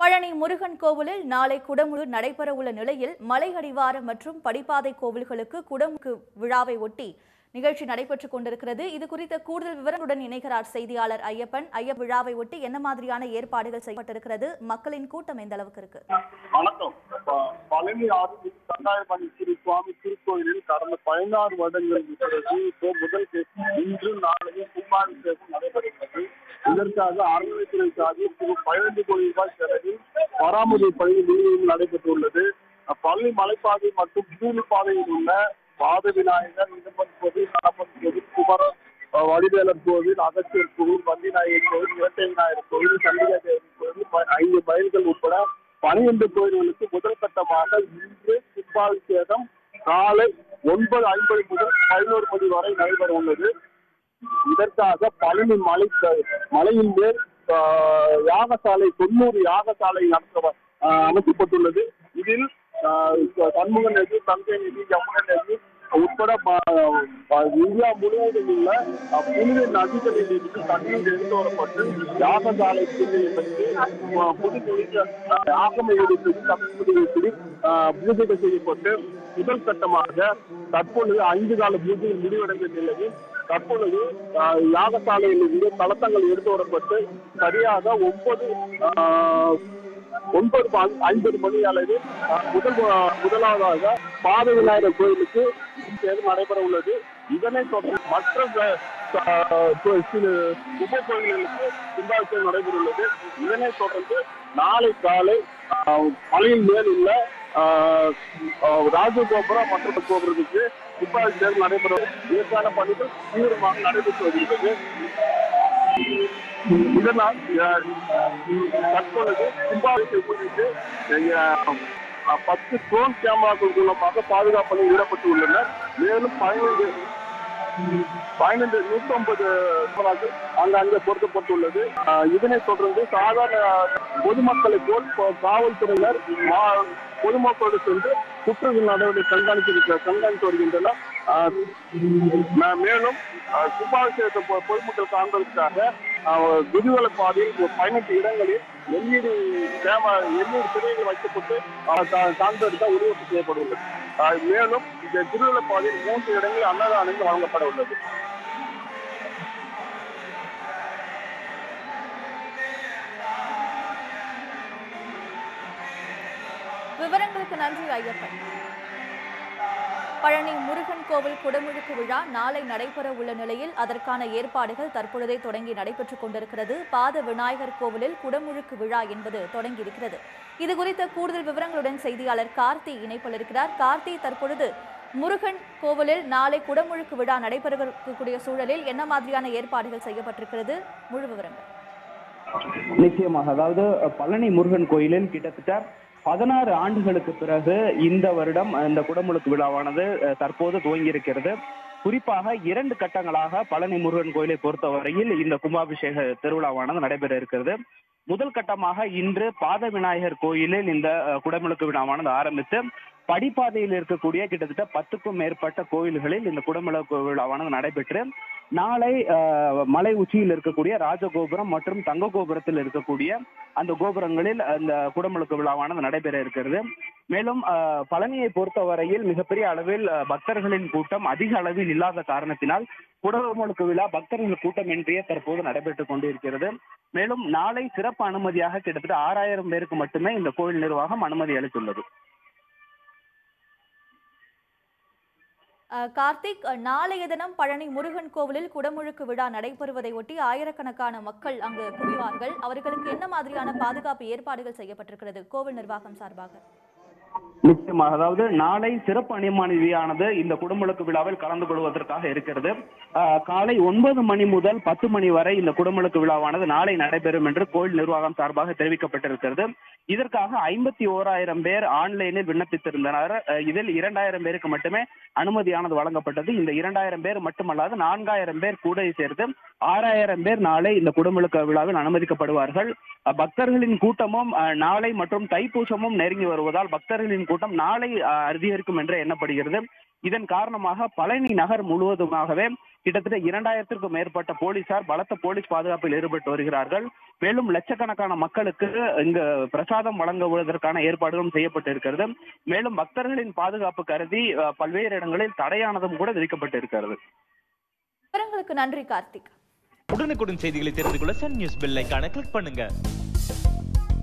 பழனி முருகன் கோவிலில் நாளை குடமுழு நடைபெறவுள்ள நிலையில் மலை அடிவாரம் மற்றும் படிப்பாதை கோவில்களுக்கு குடமுக்கு விழாவை ஒட்டி நிகழ்ச்சி நடைபெற்றுக் கொண்டிருக்கிறது இது குறித்த கூடுதல் விவரங்களுடன் இணைகிறார் செய்தியாளர் ஐயப்பன் ஐயப்ப விழாவை ஒட்டி என்ன மாதிரியான ஏற்பாடுகள் செய்யப்பட்டிருக்கிறது மக்களின் கூட்டம் எந்த அளவுக்கு இருக்கு வணக்கம் ப- பழனி ஆறு கண்டாயப்பணி திரு சுவாமி திருக்கோயிலில் கடந்த பதினாறு வருடங்களுக்கு பிறகு இப்போ முதல் கேஸ் இன்று நாளையும் கும்பாபிஷேகம் நடைபெறுகிறது இதற்காக அறநிலைத்துறை சார்பில் திரு பதினைந்து கோடி ரூபாய் செலவில் பராமரிப்பு பணி முழுவதும் நடைபெற்றுள்ளது பழனி மலைப்பாதை மற்றும் பூமி பாதையில் உள்ள பாத விநாயகர் இடும்பன் கோவில் நடப்பன் கோவில் குமரன் அஹ், வடிவேலர் கோவில் அகத்தியர் கோவில் வந்திநாயகர் கோவில் இரட்டை விநாயகர் கோவில் சண்டிகா தேவி கோவில் ப- ஐந்து மயில்கள் உட்பட பனிரெண்டு கோயில்களுக்கு முதல் கட்டமாக இன்று கும்பாபிஷேகம் காலை ஒன்பது ஐம்பது முதல் பதினோரு மணி வரை நடைபெற உள்ளது இதற்காக பழனி மலை மலையின் மேல் ஆஹ், யாகசாலை தொண்ணூறு யாகசாலை நடத்த ஆஹ், அமைக்கப்பட்டுள்ளது இதில் ஆஹ், சண்முக நதி தங்கை நதி யமுனை நதி உட்பட ப- ப- இந்தியா முழுவதும் உள்ள அஹ், புனித நதிகளில் இருந்து தண்ணீர் எடுத்து வரப்பட்டு யாகசாலை பெற்று புது புனித ஆகம எடுத்து தமிழ்மொழி பூஜைகள் செய்யப்பட்டு முதல் கட்டமாக தற்பொழுது ஐந்து கால பூஜைகள் முடிவடைந்த நிலையில் தற்பொழுது ஆஹ், யாகசாலையில் இருந்து தளத்தங்கள் எடுத்து வரப்பட்டு சரியாக ஒன்பது ஆஹ், ஒன்பது ப- ஐம்பது மணி அளவில் ஆஹ், முதல் முதலாவதாக பாத விநாயகர் கோயிலுக்கு தேர்வு நடைபெற உள்ளது இதனைத் தொடர்ந்து மற்ற க- ஆஹ், கோ- சில உப கோயில்களுக்கு கும்பாபிஷேகம் நடைபெற உள்ளது இதனைத் தொடர்ந்து நாளை காலை ஆஹ், மலையின் மேல் உள்ள ஆஹ், ஆஹ், ராஜகோபுரம் மற்றும் கோபுரத்துக்கு கும்பாபிஷேகம் நடைபெறும் இதற்கான பணிகள் தீவிரமாக நடைபெற்று வருகிறது இதனால் அஹ், தற்பொழுது கும்பாபிஷேகம் குறித்து அஹ், பத்து ட்ரோன் கேமராக்கள் மூலமாக பாதுகாப்பு பணி ஈடுபட்டு உள்ளனர் மேலும் பதினைந்து பதினைந்து நூத்தி ஐம்பது கேமராக்கள் அங்கங்கே பொருத்தப்பட்டுள்ளது அஹ், இதனைத் தொடர்ந்து சாதாரண பொதுமக்களை போல் ப- காவல்துறையினர் மா- பொதுமக்களோடு சென்று குற்றவியல் நடவடிக்கை கண்காணித்து கண்காணித்து வருகின்றனர் அஹ், மே- மேலும் அஹ், கும்பாபிஷேகத்தை பொ- பொதுமக்கள் காண்பதற்காக அஹ், கிரிவல பாதையில் ஒரு பதினெட்டு இடங்களில் எல்இடி கேமரா எல்இடி திரைகள் வைக்கப்பட்டு அஹ், கா- காண்பதற்காக உருவத்து செய்யப்பட்டுள்ளது அஹ், மேலும் இந்த கிரிவல பாதையில் மூன்று இடங்களில் அன்னதானங்கள் வழங்கப்பட உள்ளது விவரங்களுக்கு நன்றி ஐயப்பன் பழனி முருகன் கோவில் குடமுழுக்கு விழா நாளை நடைபெற உள்ள நிலையில் அதற்கான ஏற்பாடுகள் தற்பொழுதே தொடங்கி நடைபெற்றுக் கொண்டிருக்கிறது பாத விநாயகர் கோவிலில் குடமுழுக்கு விழா என்பது தொடங்கியிருக்கிறது இது குறித்த கூடுதல் விவரங்களுடன் செய்தியாளர் கார்த்தி இணைப்பில் இருக்கிறார் கார்த்தி தற்பொழுது முருகன் கோவிலில் நாளை குடமுழுக்கு விழா நடைபெறக்கூடிய சூழலில் என்ன மாதிரியான ஏற்பாடுகள் செய்யப்பட்டிருக்கிறது முழு விவரங்கள் நிச்சயமாக அதாவது பழனி முருகன் கோயிலில் கிட்டத்தட்ட பதினாறு ஆண்டுகளுக்கு பிறகு இந்த வருடம் இந்த குடமுழுக்கு விழாவானது அஹ், தற்போது துவங்கியிருக்கிறது குறிப்பாக இரண்டு கட்டங்களாக பழனி முருகன் கோயிலை பொறுத்தவரையில் இந்த கும்பாபிஷேக திருவிழாவானது நடைபெற இருக்கிறது முதல் கட்டமாக இன்று பாத விநாயகர் கோயிலில் இந்த அஹ், குடமுழுக்கு விழாவானது ஆரம்பித்து படிப்பாதையில் இருக்கக்கூடிய கிட்டத்தட்ட பத்துக்கும் மேற்பட்ட கோயில்களில் இந்த குடமுழுக்கு விழாவானது நடைபெற்று நாளை அஹ், மலை உச்சியில் இருக்கக்கூடிய ராஜகோபுரம் மற்றும் தங்க கோபுரத்தில் இருக்கக்கூடிய அந்த கோபுரங்களில் அந்த குடமுழுக்கு விழாவானது நடைபெற இருக்கிறது மேலும் அஹ், பழனியை பொறுத்தவரையில் மிகப்பெரிய அளவில் அஹ், பக்தர்களின் கூட்டம் அதிக அளவில் இல்லாத காரணத்தினால் குடமுழுக்கு விழா பக்தர்கள் கூட்டமின்றியே தற்போது நடைபெற்றுக் கொண்டிருக்கிறது மேலும் நாளை சிறப்பு அனுமதியாக கிட்டத்தட்ட ஆறாயிரம் பேருக்கு மட்டுமே இந்த கோயில் நிர்வாகம் அனுமதி அளித்துள்ளது அஹ், கார்த்திக் அஹ், நாளைய தினம் பழனி முருகன் கோவிலில் குடமுழுக்கு விழா நடைபெறுவதை ஒட்டி ஆயிரக்கணக்கான மக்கள் அங்கு குவிவார்கள் அவர்களுக்கு என்ன மாதிரியான பாதுகாப்பு ஏற்பாடுகள் செய்யப்பட்டிருக்கிறது கோவில் நிர்வாகம் சார்பாக நிச்சயமாக அதாவது நாளை சிறப்பு அணிமானவியானது இந்த குடமுழுக்கு விழாவில் கலந்து கொள்வதற்காக இருக்கிறது ஆஹ், காலை ஒன்பது மணி முதல் பத்து மணி வரை இந்த குடமுழுக்கு விழாவானது நாளை நடைபெறும் என்று கோயில் நிர்வாகம் சார்பாக தெரிவிக்கப்பட்டிருக்கிறது இதற்காக ஐம்பத்தி ஓராயிரம் பேர் ஆன்லைனில் விண்ணப்பித்திருந்தனர் அஹ், இதில் இரண்டாயிரம் பேருக்கு மட்டுமே அனுமதியானது வழங்கப்பட்டது இந்த இரண்டாயிரம் பேர் மட்டுமல்லாது நான்காயிரம் பேர் கூட சேர்த்து ஆறாயிரம் பேர் நாளை இந்த குடமுழுக்கு விழாவில் அனுமதிக்கப்படுவார்கள் அஹ், பக்தர்களின் கூட்டமும் அஹ், நாளை மற்றும் தைப்பூசமும் நெருங்கி வருவதால் பக்தர்கள் பக்தர்களின் கூட்டம் நாளை அஹ், அதிகரிக்கும் என்று எண்ணப்படுகிறது இதன் காரணமாக பழனி நகர் முழுவதுமாகவே கிட்டத்தட்ட இரண்டாயிரத்திற்கும் மேற்பட்ட போலீசார் பலத்த போலீஸ் பாதுகாப்பில் ஈடுபட்டு வருகிறார்கள் மேலும் லட்சக்கணக்கான மக்களுக்கு இங்கு பிரசாதம் வழங்குவதற்கான ஏற்பாடுகளும் செய்யப்பட்டு இருக்கிறது மேலும் பக்தர்களின் பாதுகாப்பு கருதி அஹ், பல்வேறு இடங்களில் தடையானதும் கூட விதிக்கப்பட்டு இருக்கிறது விவரங்களுக்கு நன்றி கார்த்திக் உடனுக்குடன் செய்திகளை தெரிந்து கொள்ள சன் நியூஸ் பெல் ஐகானை கிளிக் பண்ணுங்க